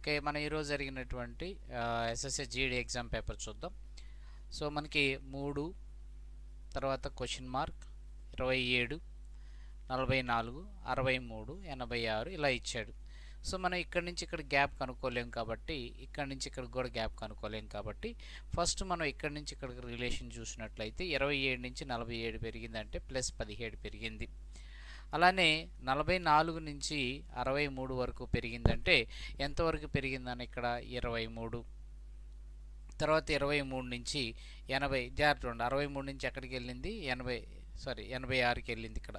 Okay మనం ఈరోజు జరిగినటువంటి ఎస్ఎస్ఏ జీడీ ఎగ్జామ్ పేపర్ చూద్దాం సో మనకి మూడు తర్వాత క్వశ్చన్ మార్క్ ఇరవై ఏడు నలభై నాలుగు అరవై మూడు ఎనభై ఆరు ఇలా ఇచ్చాడు సో మనం ఇక్కడి నుంచి ఇక్కడ గ్యాప్ కనుక్కోలేం కాబట్టి ఇక్కడి నుంచి ఇక్కడ కూడా గ్యాప్ కనుక్కోలేం కాబట్టి ఫస్ట్ మనం ఇక్కడి నుంచి ఇక్కడికి రిలేషన్ చూసినట్లయితే ఇరవై ఏడు నుంచి నలభై ఏడు పెరిగిందంటే ప్లస్ పదిహేడు పెరిగింది అలానే నలభై నాలుగు నుంచి అరవై మూడు వరకు పెరిగిందంటే ఎంతవరకు పెరిగిందని ఇక్కడ ఇరవై మూడు తర్వాత ఇరవై మూడు నుంచి ఎనభై జాగ్రత్త ఉండి అరవై మూడు నుంచి ఎక్కడికి వెళ్ళింది ఎనభై సారీ ఎనభై ఆరుకి వెళ్ళింది ఇక్కడ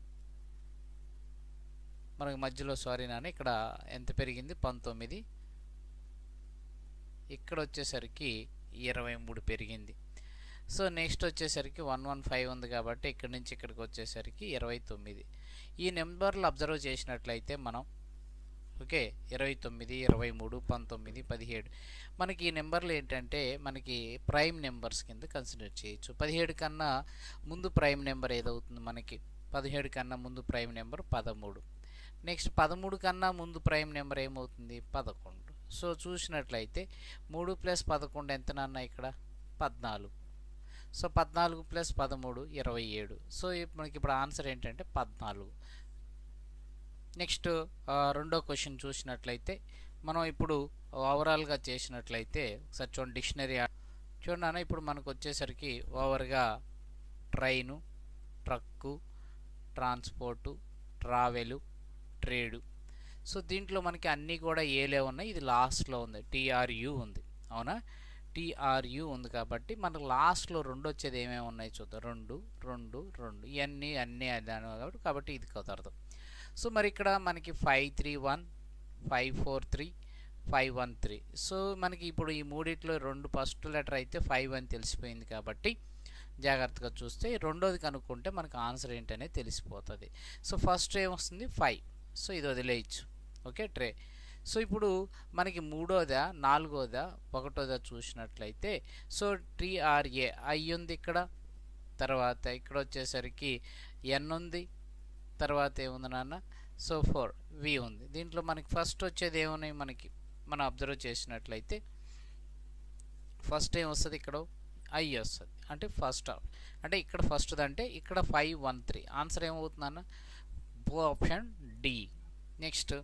మనకి మధ్యలో సారీ నాన్న ఇక్కడ ఎంత పెరిగింది పంతొమ్మిది ఇక్కడ వచ్చేసరికి ఇరవై మూడు పెరిగింది సో నెక్స్ట్ వచ్చేసరికి వన్ వన్ ఫైవ్ ఉంది కాబట్టి ఇక్కడి నుంచి ఇక్కడికి వచ్చేసరికి ఇరవై తొమ్మిది ఈ నెంబర్లు అబ్జర్వ్ చేసినట్లయితే మనం ఓకే ఇరవై తొమ్మిది ఇరవై మూడు పంతొమ్మిది పదిహేడు మనకి ఈ నెంబర్లు ఏంటంటే మనకి ప్రైమ్ నెంబర్స్ కింద కన్సిడర్ చేయొచ్చు పదిహేడు కన్నా ముందు ప్రైమ్ నెంబర్ ఏదవుతుంది మనకి పదిహేడు కన్నా ముందు ప్రైమ్ నెంబర్ పదమూడు నెక్స్ట్ పదమూడు కన్నా ముందు ప్రైమ్ నెంబర్ ఏమవుతుంది పదకొండు సో చూసినట్లయితే మూడు ప్లస్ పదకొండు ఎంత నాన్న ఇక్కడ పద్నాలుగు సో పద్నాలుగు ప్లస్ పదమూడు ఇరవై ఏడు సో మనకి ఇప్పుడు ఆన్సర్ ఏంటంటే పద్నాలుగు నెక్స్ట్ రెండో క్వశ్చన్ చూసినట్లయితే మనం ఇప్పుడు ఓవరాల్గా చేసినట్లయితే ఒకసారి చూడండి డిక్షనరీ చూడండి ఇప్పుడు మనకు వచ్చేసరికి ఓవర్గా train truck transport travel trade so దీంట్లో మనకి అన్నీ కూడా ఏలే ఉన్నాయి ఇది లాస్ట్లో ఉంది టీఆర్యు ఉంది అవునా టీఆర్యు ఉంది కాబట్టి మనకు లాస్ట్లో రెండు వచ్చేది ఏమేమి ఉన్నాయి చూద్దాం రెండు రెండు రెండు ఇవన్నీ అన్నీ అదాను కాబట్టి కాబట్టి ఇది కుదరదు సో మరి ఇక్కడ మనకి five three one five four three five one three so మనకి ఇప్పుడు ఈ మూడిట్లో రెండు ఫస్ట్ లెటర్ అయితే ఫైవ్ అని తెలిసిపోయింది కాబట్టి జాగ్రత్తగా చూస్తే రెండోది కనుక్కుంటే మనకు ఆన్సర్ ఏంటనేది తెలిసిపోతుంది సో ఫస్ట్ ఏమొస్తుంది ఫైవ్ సో ఇది వదిలేయచ్చు ఓకే ట్రే సో ఇప్పుడు మనకి మూడోదా నాలుగోదా ఒకటోదా చూసినట్లయితే సో టీఆర్ఏ ఐ ఉంది ఇక్కడ తర్వాత ఇక్కడ వచ్చేసరికి ఎన్ ఉంది తర్వాత ఏముంది నాన్న సో ఫోర్ వి ఉంది దీంట్లో మనకి ఫస్ట్ వచ్చేది ఏమున్నాయి మనకి మనం అబ్జర్వ్ చేసినట్లయితే ఫస్ట్ ఏం వస్తుంది ఇక్కడ ఐ వస్తుంది అంటే ఫస్ట్ అంటే ఇక్కడ ఫస్ట్ అంటే ఇక్కడ ఫైవ్ వన్ త్రీ ఆన్సర్ ఏమవుతుందన్న ఆప్షన్ డి నెక్స్ట్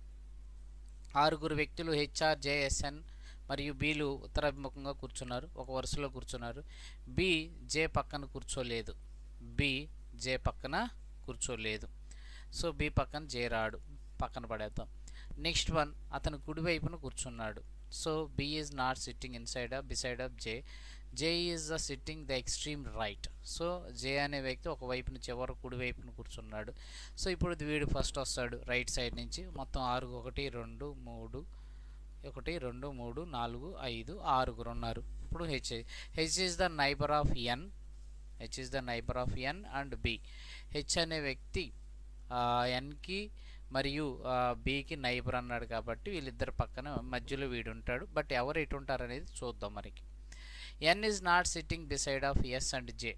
ఆరుగురు వ్యక్తులు హెచ్ఆర్ జేఎస్ఎన్ మరియు బీలు ఉత్తరాభిముఖంగా కూర్చున్నారు ఒక వరుసలో కూర్చున్నారు బి జే పక్కన కూర్చోలేదు బి జే పక్కన కూర్చోలేదు సో బి పక్కన జే రాడు పక్కన పడేద్దాం నెక్స్ట్ వన్ అతను కుడివైపున కూర్చున్నాడు so B is not sitting inside of beside of J J is the sitting the extreme right so J అనే వ్యక్తి ఒక వైపున చివరి కుడి వైపున కూర్చున్నాడు సో ఇప్పుడు వీడు ఫస్ట్ వస్తాడు రైట్ సైడ్ నుంచి మొత్తం ఆరు ఒకటి రెండు మూడు ఒకటి రెండు మూడు నాలుగు ఐదు ఆరుగురు ఉన్నారు ఇప్పుడు H H is the neighbour of N H is the neighbour of N and B H అనే వ్యక్తి ఎన్కి మరియు బీకి నైబర్ అన్నాడు కాబట్టి వీళ్ళిద్దరు పక్కన మధ్యలో వీడు ఉంటాడు బట్ ఎవరు ఎటు ఉంటారు అనేది చూద్దాం మనకి N is not sitting beside of S and J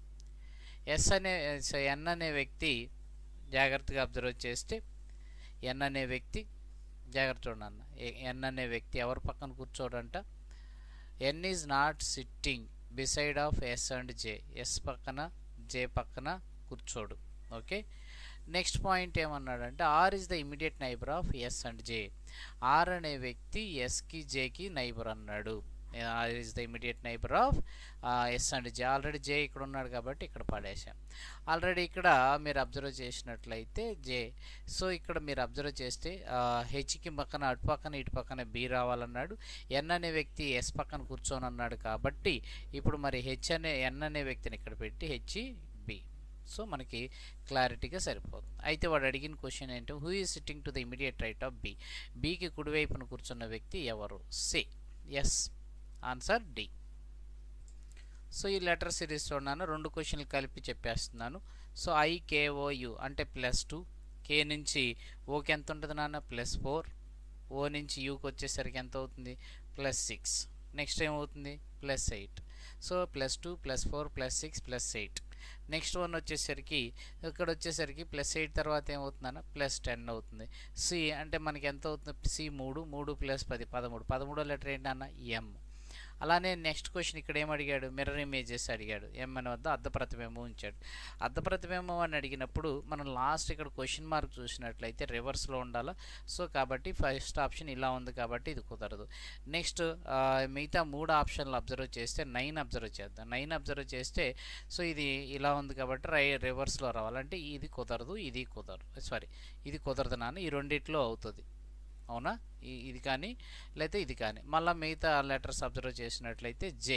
S అనే ఎన్ అనే వ్యక్తి జాగ్రత్తగా అబ్జర్వ్ చేస్తే ఎన్ అనే వ్యక్తి జాగ్రత్త చూడన్న ఎన్ అనే వ్యక్తి ఎవరి పక్కన కూర్చోడంట N is not sitting beside of S and J S పక్కన జే పక్కన కూర్చోడు ఓకే నెక్స్ట్ పాయింట్ ఏమన్నాడంటే R is the immediate neighbour of S and J R అనే వ్యక్తి ఎస్కి జేకి నైబర్ అన్నాడు R is the immediate neighbour of S and J already J ఇక్కడ ఉన్నాడు కాబట్టి ఇక్కడ పడేసాం ఆల్రెడీ ఇక్కడ మీరు అబ్జర్వ్ చేసినట్లయితే జే సో ఇక్కడ మీరు అబ్జర్వ్ చేస్తే హెచ్కి పక్కన అటు పక్కన ఇటు పక్కన బి రావాలన్నాడు ఎన్ అనే వ్యక్తి ఎస్ పక్కన కూర్చొని అన్నాడు కాబట్టి ఇప్పుడు మరి హెచ్ అనే ఎన్ అనే వ్యక్తిని ఇక్కడ పెట్టి హెచ్ బి సో మనకి క్లారిటీగా సరిపోతుంది అయితే వాడు అడిగిన క్వశ్చన్ ఏంటంటే who is sitting to the immediate right of B బీకి కుడివైపున కూర్చున్న వ్యక్తి ఎవరు C S answer D so ఈ లెటర్ సిరీస్ చూడన్నాను రెండు క్వశ్చన్లు కలిపి చెప్పేస్తున్నాను సో ఐకేఓయు అంటే ప్లస్ టూ కే నుంచి ఓకి ఎంత ఉంటుంది నాన్న ప్లస్ ఫోర్ ఓ నుంచి యూకి వచ్చేసరికి ఎంత అవుతుంది ప్లస్ సిక్స్ నెక్స్ట్ ఏమవుతుంది plus eight so plus two plus four plus six plus eight next one వచ్చేసరికి ఇక్కడ వచ్చేసరికి ప్లస్ ఎయిట్ తర్వాత ఏమవుతుందన్న ప్లస్ టెన్ అవుతుంది సి అంటే మనకి ఎంత అవుతుంది సి మూడు మూడు ప్లస్ పది పదమూడు పదమూడో లెటర్ ఏంటన్న ఎం అలానే నెక్స్ట్ క్వశ్చన్ ఇక్కడ ఏం అడిగాడు మిర్రర్ ఇమేజెస్ అడిగాడు ఎం అని వద్ద అర్ధ ప్రతిబింబం ఉంచాడు అర్ధ ప్రతిబింబం అని అడిగినప్పుడు మనం లాస్ట్ ఇక్కడ క్వశ్చన్ మార్క్ చూసినట్లయితే రివర్స్లో ఉండాలా సో కాబట్టి ఫస్ట్ ఆప్షన్ ఇలా ఉంది కాబట్టి ఇది కుదరదు నెక్స్ట్ మిగతా మూడు ఆప్షన్లు అబ్జర్వ్ చేస్తే నైన్ అబ్జర్వ్ చేద్దాం నైన్ అబ్జర్వ్ చేస్తే సో ఇది ఇలా ఉంది కాబట్టి రై రివర్స్లో రావాలంటే ఇది కుదరదు ఇది కుదరదు సారీ ఇది కుదరదు నాన్న ఈ రెండిట్లో అవుతుంది అవునా ఈ- ఇది కానీ లేకపోతే ఇది కానీ మళ్ళీ మిగతా లెటర్స్ అబ్జర్వ్ చేసినట్లయితే జే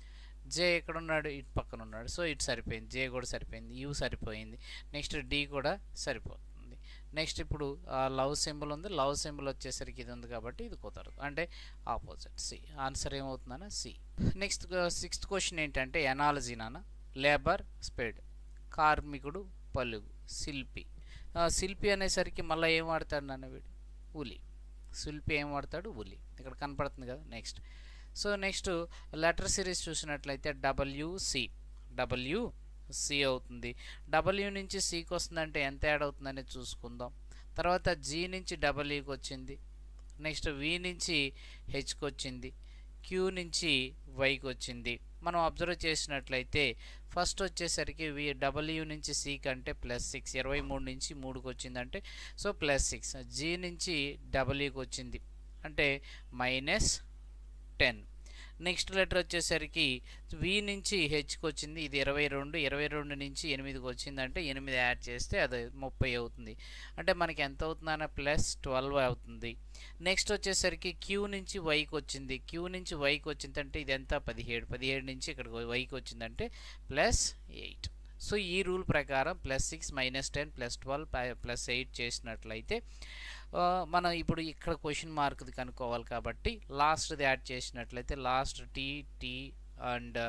జే ఎక్కడ ఉన్నాడు ఇటు పక్కన ఉన్నాడు సో ఇటు సరిపోయింది జే కూడా సరిపోయింది యూ సరిపోయింది నెక్స్ట్ డి కూడా సరిపోతుంది నెక్స్ట్ ఇప్పుడు లవ్ సింబల్ ఉంది లవ్ సింబల్ వచ్చేసరికి ఇది ఉంది కాబట్టి ఇది కుదరదు అంటే ఆపోజిట్ సి ఆన్సర్ ఏమవుతుందన్న సి నెక్స్ట్ సిక్స్త్ క్వశ్చన్ ఏంటంటే ఎనాలజీ నాన్న లేబర్ స్పేడ్ కార్మికుడు పలుగు శిల్పి ఆ, శిల్పి అనేసరికి మళ్ళీ ఏం వాడతాడు నాన్న వీడు ఉలి శిల్పి ఏం వాడతాడు ఉలి ఇక్కడ కనపడుతుంది కదా next so next letter series చూసినట్లయితే డబ్ల్యూసి డబ్ల్యూ సి అవుతుంది డబ్ల్యూ నుంచి సికి వస్తుందంటే ఎంత యాడ్ అవుతుందని చూసుకుందాం తర్వాత జీ నుంచి డబ్ల్యూకి వచ్చింది నెక్స్ట్ వి నుంచి హెచ్కి వచ్చింది క్యూ నుంచి వైకి వచ్చింది మనం అబ్జర్వ్ చేసినట్లయితే ఫస్ట్ వచ్చేసరికి వి డబ్ల్యూ నుంచి సి కంటే ప్లస్ సిక్స్ ఇరవై మూడు నుంచి మూడుకి వచ్చిందంటే సో ప్లస్ సిక్స్ జీ నుంచి డబ్ల్యూకి వచ్చింది అంటే మైనస్ టెన్ నెక్స్ట్ లెటర్ వచ్చేసరికి వి నుంచి హెచ్కి వచ్చింది ఇది ఇరవై రెండు ఇరవై రెండు నుంచి ఎనిమిదికి వచ్చిందంటే ఎనిమిది యాడ్ చేస్తే అది ముప్పై అవుతుంది అంటే మనకి ఎంత అవుతుందన్న ప్లస్ ట్వెల్వ్ అవుతుంది నెక్స్ట్ వచ్చేసరికి క్యూ నుంచి వైకి వచ్చింది క్యూ నుంచి వైకి వచ్చిందంటే ఇది ఎంత పదిహేడు పదిహేడు నుంచి ఇక్కడ వైకి వచ్చిందంటే ప్లస్ ఎయిట్ సో ఈ రూల్ ప్రకారం plus six minus ten plus twelve plus eight చేసినట్లయితే ఆ, మనం ఇప్పుడు ఇక్కడ క్వశ్చన్ మార్క్ది కనుక్కోవాలి కాబట్టి లాస్ట్ది యాడ్ చేసినట్లయితే last T T and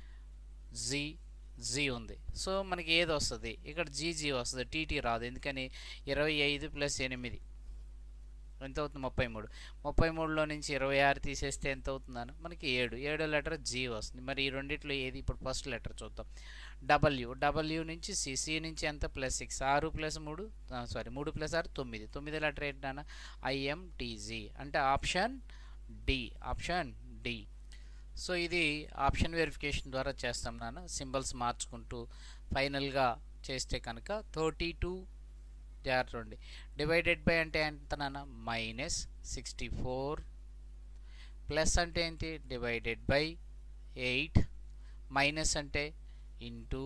G G ఉంది సో మనకి ఏది వస్తుంది ఇక్కడ జీజీ వస్తుంది టీటీ రాదు ఎందుకని ఇరవై ఐదు ప్లస్ ఎనిమిది ఎంత అవుతుంది ముప్పై మూడు ముప్పై మూడులో నుంచి ఇరవై ఆరు తీసేస్తే ఎంత అవుతుందని మనకి ఏడు ఏడో లెటర్ జీ వస్తుంది మరి ఈ రెండిట్లో ఏది ఇప్పుడు ఫస్ట్ లెటర్ చూద్దాం డబ్ల్యూ డబ్ల్యూ నుంచి సి సి నుంచి ఎంత ప్లస్ సిక్స్ ఆరు ప్లస్ మూడు సారీ మూడు ప్లస్ ఆరు తొమ్మిది తొమ్మిది లెటర్ ఏంటన్నా ఐఎంటీజీ అంటే option D option D so ఇది ఆప్షన్ వెరిఫికేషన్ ద్వారా చేస్తాం నాన్న సింబల్స్ మార్చుకుంటూ ఫైనల్గా చేస్తే కనుక థర్టీ టూ జాగ్రత్త ఉండి డివైడెడ్ బై అంటే ఎంత నాన్న మైనస్ సిక్స్టీ ఫోర్ ప్లస్ అంటే ఏంటి డివైడెడ్ బై ఎయిట్ మైనస్ అంటే ఇంటూ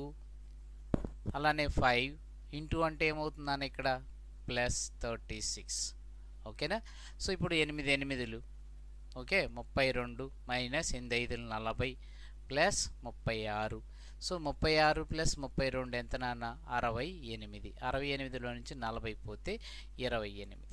అలానే ఫైవ్ ఇంటూ అంటే ఏమవుతుందని ఇక్కడ ప్లస్ థర్టీ సిక్స్ ఓకేనా సో ఇప్పుడు ఎనిమిది ఎనిమిదిలు ఓకే ముప్పై రెండు మైనస్ ఎనిమిది ఐదులు నలభై ప్లస్ ముప్పై ఆరు సో ముప్పై ఆరు ప్లస్ ముప్పై రెండు ఎంత నాన్న అరవై ఎనిమిది అరవై ఎనిమిదిలో నుంచి నలభై పోతే ఇరవై ఎనిమిది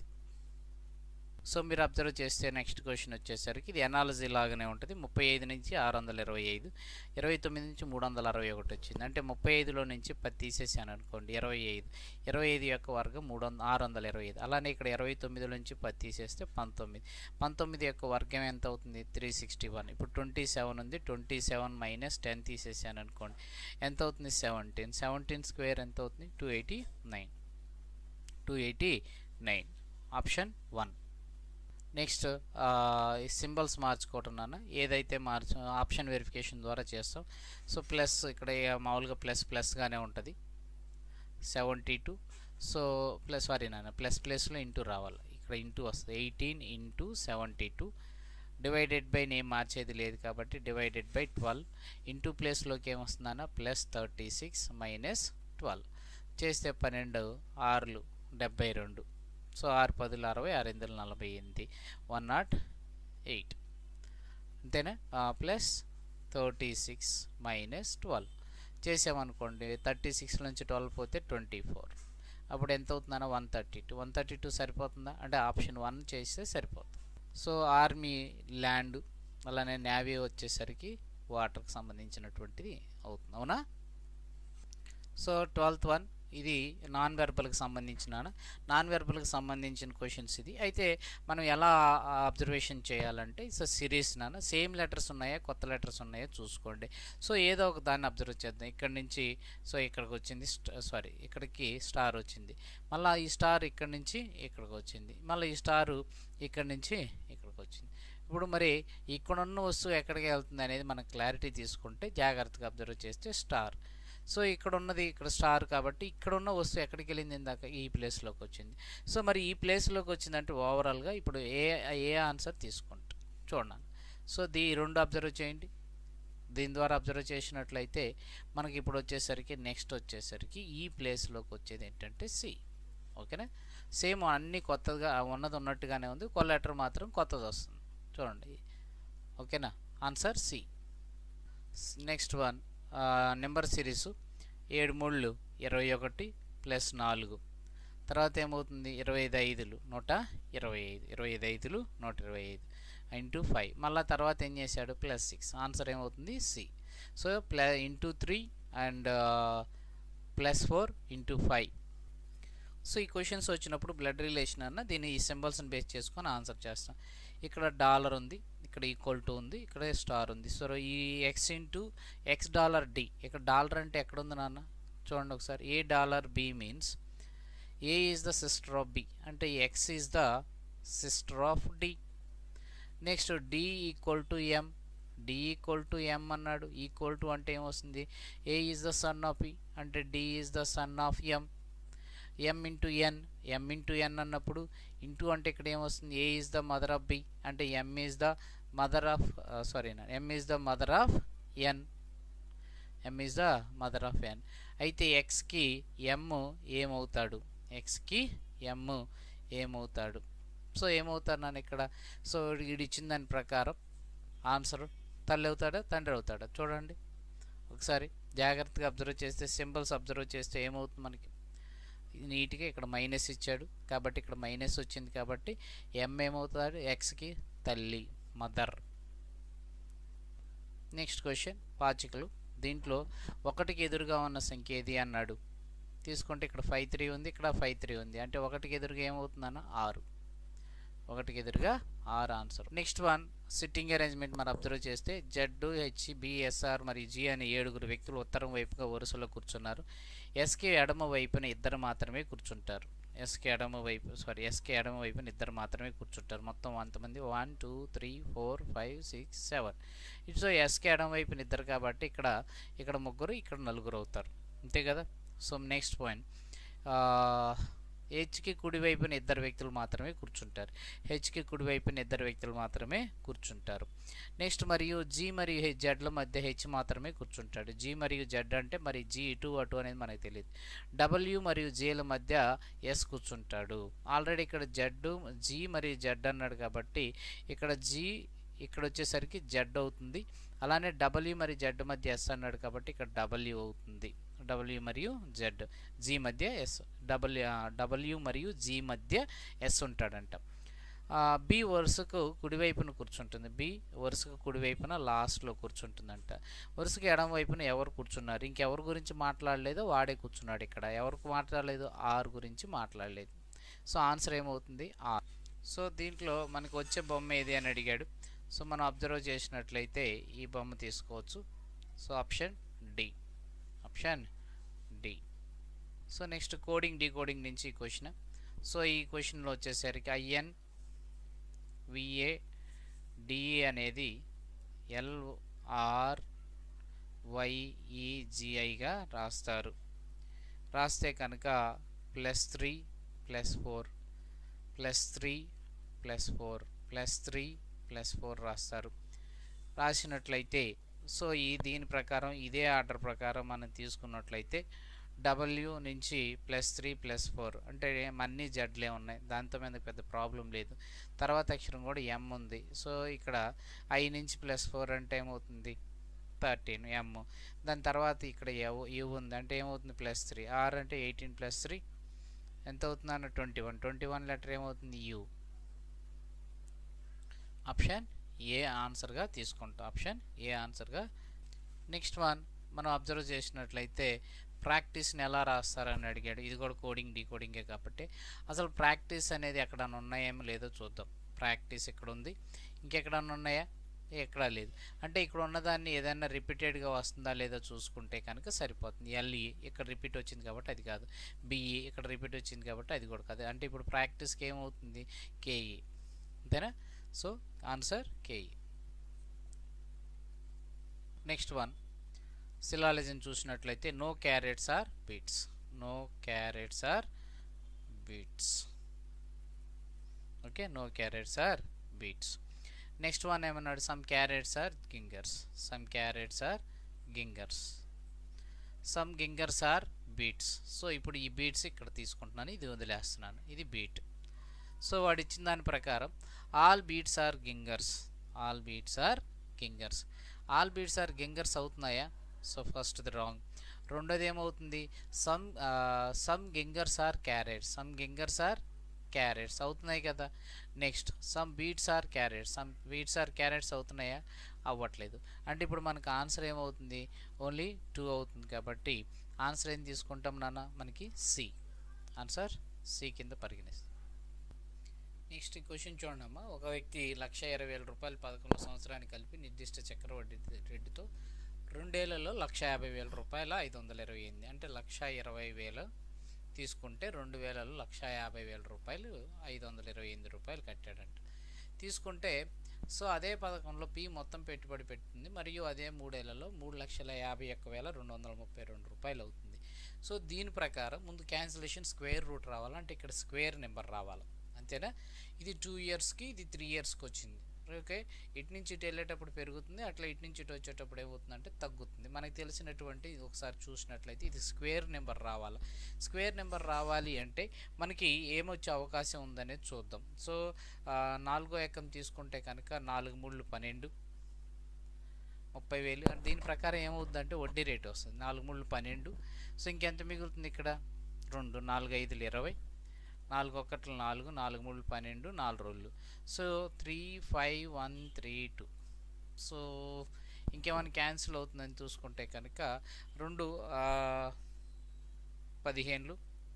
సో మీరు అబ్జర్వ్ చేస్తే నెక్స్ట్ క్వశ్చన్ వచ్చేసరికి ఇది ఎనాలజీ లాగానే ఉంటుంది ముప్పై ఐదు నుంచి ఆరు వందల ఇరవై ఐదు ఇరవై తొమ్మిది నుంచి మూడు వందల అరవై ఒకటి వచ్చింది అంటే ముప్పై ఐదులో నుంచి పది తీసేసాను అనుకోండి ఇరవై ఐదు ఇరవై ఐదు యొక్క వర్గం మూడు వంద ఆరు వందల ఇరవై ఐదు అలానే ఇక్కడ ఇరవై తొమ్మిది నుంచి పది తీసేస్తే పంతొమ్మిది పంతొమ్మిది యొక్క వర్గం ఎంత అవుతుంది త్రీ సిక్స్టీ వన్ ఇప్పుడు ట్వంటీ సెవెన్ ఉంది ట్వంటీ సెవెన్ మైనస్ టెన్ తీసేసాను అనుకోండి ఎంత అవుతుంది సెవెంటీన్ సెవెంటీన్ స్క్వేర్ ఎంత అవుతుంది two eighty nine two eighty nine option one next ఈ సింబల్స్ మార్చుకోవటం నాన్న ఏదైతే మార్చు ఆప్షన్ వెరిఫికేషన్ ద్వారా చేస్తాం సో ప్లస్ ఇక్కడ ఏ- మామూలుగా ప్లస్ ప్లస్గానే ఉంటుంది seventy two so plus sorry నాన్న ప్లస్ ప్లస్లో ఇంటూ రావాలి ఇక్కడ ఇంటూ వస్తుంది eighteen into seventy two divided by name మార్చేది లేదు కాబట్టి డివైడెడ్ బై ట్వెల్వ్ ఇంటూ ప్లేస్లోకి ఏమొస్తుందన్న plus thirty six minus twelve చేస్తే పన్నెండు ఆరులు డెబ్బై రెండు సో ఆరు పదులు అరవై ఆరు ఎనిమిది నలభై ఎనిమిది వన్ నాట్ ఎయిట్ అంతేనా plus thirty six minus twelve చేసామనుకోండి థర్టీ సిక్స్ నుంచి ట్వెల్వ్ పోతే ట్వంటీ ఫోర్ అప్పుడు ఎంత అవుతుందన్న one thirty two one thirty two సరిపోతుందా అంటే ఆప్షన్ వన్ చేస్తే సరిపోతుంది సో ఆర్మీ ల్యాండ్ అలానే నేవీ వచ్చేసరికి వాటర్కి సంబంధించినటువంటిది అవుతుంది అవునా సో ట్వెల్త్ వన్ ఇది నాన్ వెర్బల్కి సంబంధించిన నాన్ వెర్బల్కి సంబంధించిన క్వశ్చన్స్ ఇది అయితే మనం ఎలా అబ్జర్వేషన్ చేయాలంటే ఇట్స్ సిరీస్ నాన్న సేమ్ లెటర్స్ ఉన్నాయా కొత్త లెటర్స్ ఉన్నాయా చూసుకోండి సో ఏదో ఒక దాన్ని అబ్జర్వ్ చేద్దాం ఇక్కడ నుంచి సో ఇక్కడికి వచ్చింది సారీ ఇక్కడికి స్టార్ వచ్చింది మళ్ళీ ఈ స్టార్ ఇక్కడ నుంచి ఇక్కడికి వచ్చింది మళ్ళీ ఈ స్టారు ఇక్కడ నుంచి ఇక్కడికి వచ్చింది ఇప్పుడు మరి ఇక్కడ ఉన్న వస్తువు ఎక్కడికి వెళ్తుంది అనేది మనం క్లారిటీ తీసుకుంటే జాగ్రత్తగా అబ్జర్వ్ చేస్తే స్టార్ సో ఇక్కడ ఉన్నది ఇక్కడ స్టార్ కాబట్టి ఇక్కడ ఉన్న వస్తువు ఎక్కడికి వెళ్ళింది ఇందాక ఈ ప్లేస్లోకి వచ్చింది సో మరి ఈ ప్లేస్లోకి వచ్చిందంటే ఓవరాల్గా ఇప్పుడు ఏ ఏ ఆన్సర్ తీసుకుంటాం చూడండి సో దీ రెండు అబ్జర్వ్ చేయండి దీని ద్వారా అబ్జర్వ్ చేసినట్లయితే మనకి ఇప్పుడు వచ్చేసరికి నెక్స్ట్ వచ్చేసరికి ఈ ప్లేస్లోకి వచ్చేది ఏంటంటే సి ఓకేనా సేమ్ అన్ని కొత్తగా ఉన్నది ఉన్నట్టుగానే ఉంది ఒక లెటర్ మాత్రం కొత్తది వస్తుంది చూడండి ఓకేనా answer C next one number series ఏడు మూళ్ళు ఇరవై ఒకటి ప్లస్ నాలుగు తర్వాత ఏమవుతుంది ఇరవై ఐదు ఐదులు నూట ఇరవై ఐదు ఇరవై ఐదు ఐదులు నూట ఇరవై ఐదు ఇంటూ ఫైవ్ మళ్ళీ తర్వాత ఏం చేశాడు ప్లస్ సిక్స్ ఆన్సర్ ఏమవుతుంది C so plus into three and plus four into five so ఈ క్వశ్చన్స్ వచ్చినప్పుడు బ్లడ్ రిలేషన్ అన్న దీన్ని ఈ సింబల్స్ని బేస్ చేసుకొని ఆన్సర్ చేస్తాం ఇక్కడ డాలర్ ఉంది ఇక్కడ ఈక్వల్ టు ఉంది ఇక్కడ స్టార్ ఉంది సో ఈ X into X dollar D ఇక్కడ డాలర్ అంటే ఎక్కడ ఉంది నాన్న చూడండి ఒకసారి A dollar B means A is the sister of B అంటే X is the sister of D next D equal to M D equal to M అన్నాడు equal to అంటే ఏమొస్తుంది A is the son of B అంటే D is the son of M M into N M into N అన్నప్పుడు into అంటే ఇక్కడ ఏమొస్తుంది A is the mother of B అంటే M is the mother of sorry M is the mother of N M is the mother of N అయితే ఎక్స్కి ఎమ్ ఏమవుతాడు ఎక్స్కి ఎమ్ ఏమవుతాడు so ఏమవుతాడు నన్ను ఇక్కడ సో వీడు ఇచ్చిన దాని ప్రకారం ఆన్సర్ తల్లి అవుతాడా తండ్రి అవుతాడా చూడండి ఒకసారి జాగ్రత్తగా అబ్జర్వ్ చేస్తే సింబల్స్ అబ్జర్వ్ చేస్తే ఏమవుతుంది మనకి నీట్గా ఇక్కడ మైనస్ ఇచ్చాడు కాబట్టి ఇక్కడ మైనస్ వచ్చింది కాబట్టి ఎం ఏమవుతాడు ఎక్స్కి తల్లి మదర్ నెక్స్ట్ క్వశ్చన్ పాచికలు దీంట్లో ఒకటికి ఎదురుగా ఉన్న సంఖ్య ఏది అన్నాడు తీసుకుంటే ఇక్కడ ఫైవ్ త్రీ ఉంది ఇక్కడ ఫైవ్ త్రీ ఉంది అంటే ఒకటికి ఎదురుగా ఏమవుతుందన్న ఆరు ఒకటికి ఎదురుగా ఆరు answer next one sitting arrangement మనం అబ్జర్వ్ చేస్తే జెడ్ హెచ్ బిఎస్ఆర్ మరియు జి అనే ఏడుగురు వ్యక్తులు ఉత్తరం వైపుగా వరుసలో కూర్చున్నారు ఎస్కే ఎడమ వైపున ఇద్దరు మాత్రమే కూర్చుంటారు ఎస్కే ఎడమ వైపు సారీ ఎస్కే ఎడమ వైపున ఇద్దరు మాత్రమే కూర్చుంటారు మొత్తం అంతమంది one two three four five six seven so ఎస్కే ఎడమ వైపున ఇద్దరు కాబట్టి ఇక్కడ ఇక్కడ ముగ్గురు ఇక్కడ నలుగురు అవుతారు అంతే కదా సో నెక్స్ట్ పాయింట్ హెచ్కి కుడివైపున ఇద్దరు వ్యక్తులు మాత్రమే కూర్చుంటారు హెచ్కి కుడివైపున ఇద్దరు వ్యక్తులు మాత్రమే కూర్చుంటారు నెక్స్ట్ మరియు జీ మరియు హెచ్ జెడ్ల మధ్య హెచ్ మాత్రమే కూర్చుంటాడు జీ మరియు జెడ్ అంటే మరి జీ ఇటు అటు అనేది మనకు తెలియదు డబ్ల్యూ మరియు జేల మధ్య ఎస్ కూర్చుంటాడు ఆల్రెడీ ఇక్కడ జెడ్ జీ మరియు జెడ్ అన్నాడు కాబట్టి ఇక్కడ జీ ఇక్కడ వచ్చేసరికి జెడ్ అవుతుంది అలానే డబ్ల్యూ మరియు జెడ్ మధ్య ఎస్ అన్నాడు కాబట్టి ఇక్కడ డబ్ల్యూ అవుతుంది డబ్ల్యూ మరియు జెడ్ జీ మధ్య ఎస్ డబ్ల్యూ డబ్ల్యూ మరియు జీ మధ్య ఎస్ ఉంటాడంట బి వరుసకు కుడివైపున కూర్చుంటుంది బి వరుసకు కుడివైపున లాస్ట్లో కూర్చుంటుందంట వరుసకు ఎడం వైపున ఎవరు కూర్చున్నారు ఇంకెవరి గురించి మాట్లాడలేదో వాడే కూర్చున్నాడు ఇక్కడ ఎవరికి మాట్లాడలేదు ఆర్ గురించి మాట్లాడలేదు సో ఆన్సర్ ఏమవుతుంది ఆర్ సో దీంట్లో మనకు వచ్చే బొమ్మ ఏది అని అడిగాడు సో మనం అబ్జర్వ్ చేసినట్లయితే ఈ బొమ్మ తీసుకోవచ్చు so option D option D so next coding decoding నుంచి ఈ క్వశ్చన్ సో ఈ క్వశ్చన్లో వచ్చేసరికి ఐఎన్ విఏ డిఈ అనేది ఎల్ఆర్ వైఈజిఐగా రాస్తారు రాస్తే కనుక plus three plus four plus three plus four plus three plus four రాస్తారు రాసినట్లయితే సో ఈ దీని ప్రకారం ఇదే ఆర్డర్ ప్రకారం మనం తీసుకున్నట్లయితే డబ్ల్యూ నుంచి ప్లస్ త్రీ ప్లస్ ఫోర్ అంటే అన్ని జడ్లే ఉన్నాయి దాంతో మీద పెద్ద ప్రాబ్లం లేదు తర్వాత అక్షరం కూడా ఎం ఉంది సో ఇక్కడ ఐ నుంచి ప్లస్ ఫోర్ అంటే ఏమవుతుంది థర్టీన్ ఎమ్ దాని తర్వాత ఇక్కడ యూ ఉంది అంటే ఏమవుతుంది ప్లస్ త్రీ ఆర్ అంటే ఎయిటీన్ ప్లస్ త్రీ ఎంత అవుతుంది అన్న twenty one twenty one letter ఏమవుతుంది యూ ఆప్షన్ ఏ ఆన్సర్గా తీసుకుంటాం ఆప్షన్ ఏ ఆన్సర్గా నెక్స్ట్ వన్ మనం అబ్జర్వ్ చేసినట్లయితే ప్రాక్టీస్ని ఎలా రాస్తారని అడిగాడు ఇది కూడా కోడింగ్ డీకోడింగే కాబట్టి అసలు ప్రాక్టీస్ అనేది ఎక్కడన్నా ఉన్నాయేమో లేదో చూద్దాం ప్రాక్టీస్ ఇక్కడ ఉంది ఇంకెక్కడన్నా ఉన్నాయా ఎక్కడా లేదు అంటే ఇక్కడ ఉన్నదాన్ని ఏదైనా రిపీటెడ్గా వస్తుందా లేదా చూసుకుంటే కనుక సరిపోతుంది ఎల్ఈ ఇక్కడ రిపీట్ వచ్చింది కాబట్టి అది కాదు బిఈ ఇక్కడ రిపీట్ వచ్చింది కాబట్టి అది కూడా కాదు అంటే ఇప్పుడు ప్రాక్టీస్కి ఏమవుతుంది కేఈ అంతేనా so answer K E next one సిలాలజీని చూసినట్లయితే no carrots are beets no carrots are beets okay no carrots are beets next one ఏమన్నాడు some carrots are gingers some carrots are gingers some gingers are beets so ఇప్పుడు ఈ beats ఇక్కడ తీసుకుంటున్నాను ఇది వదిలేస్తున్నాను ఇది బీట్ సో వాడు ఇచ్చిన దాని ప్రకారం all beets are gingers all beets are gingers all beets are gingers అవుతున్నాయా సో ఫస్ట్ ది రాంగ్ రెండోది ఏమవుతుంది some some gingers are carrots some gingers are carrots అవుతున్నాయి కదా next some beets are carrots some beets are carrots అవుతున్నాయా అవ్వట్లేదు అంటే ఇప్పుడు మనకు ఆన్సర్ ఏమవుతుంది ఓన్లీ టూ అవుతుంది కాబట్టి ఆన్సర్ ఏం తీసుకుంటాం నాన్న మనకి సి ఆన్సర్ సి కింద పరిగణిస్తాం నెక్స్ట్ క్వశ్చన్ చూడండి అమ్మా ఒక వ్యక్తి లక్ష ఇరవై వేల రూపాయలు పదకొండు సంవత్సరానికి కలిపి నిర్దిష్ట చక్రవడ్డీ రేటుతో రెండేళ్లలో లక్ష యాభై వేల రూపాయల ఐదు వందల ఇరవై ఎనిమిది అంటే లక్ష ఇరవై వేల తీసుకుంటే రెండు వేలలో లక్ష యాభై వేల రూపాయలు ఐదు వందల ఇరవై ఎనిమిది రూపాయలు కట్టాడంట తీసుకుంటే సో అదే పథకంలో పి మొత్తం పెట్టుబడి పెట్టింది మరియు అదే మూడేళ్లలో మూడు లక్షల యాభై ఒక్క వేల రెండు వందల ముప్పై రెండు రూపాయలు అవుతుంది సో దీని ప్రకారం ముందు క్యాన్సిలేషన్ స్క్వేర్ రూట్ రావాలంటే ఇక్కడ స్క్వేర్ నెంబర్ రావాలి అంతేనా ఇది టూ ఇయర్స్కి ఇది త్రీ ఇయర్స్కి వచ్చింది ఓకే ఇటు నుంచి ఇటు వెళ్ళేటప్పుడు పెరుగుతుంది అట్లా ఇటు నుంచి ఇటు వచ్చేటప్పుడు ఏమవుతుందంటే తగ్గుతుంది మనకి తెలిసినటువంటి ఇది ఒకసారి చూసినట్లయితే ఇది స్క్వేర్ నెంబర్ రావాలి స్క్వేర్ నెంబర్ రావాలి అంటే మనకి ఏమొచ్చే అవకాశం ఉందనేది చూద్దాం సో ఆ, నాలుగో ఎకం తీసుకుంటే కనుక నాలుగు మూడు పన్నెండు ముప్పై వేలు అంటే దీని ప్రకారం ఏమవుతుందంటే వడ్డీ రేట్ వస్తుంది నాలుగు మూడు పన్నెండు సో ఇంకెంత మిగులుతుంది ఇక్కడ రెండు నాలుగు ఐదులు ఇరవై నాలుగు ఒకట్లు నాలుగు నాలుగు మూడు పన్నెండు నాలుగు రోజులు so three five one three two so ఇంకేమైనా క్యాన్సిల్ అవుతుందని చూసుకుంటే కనుక రెండు ఆ, పదిహేనులు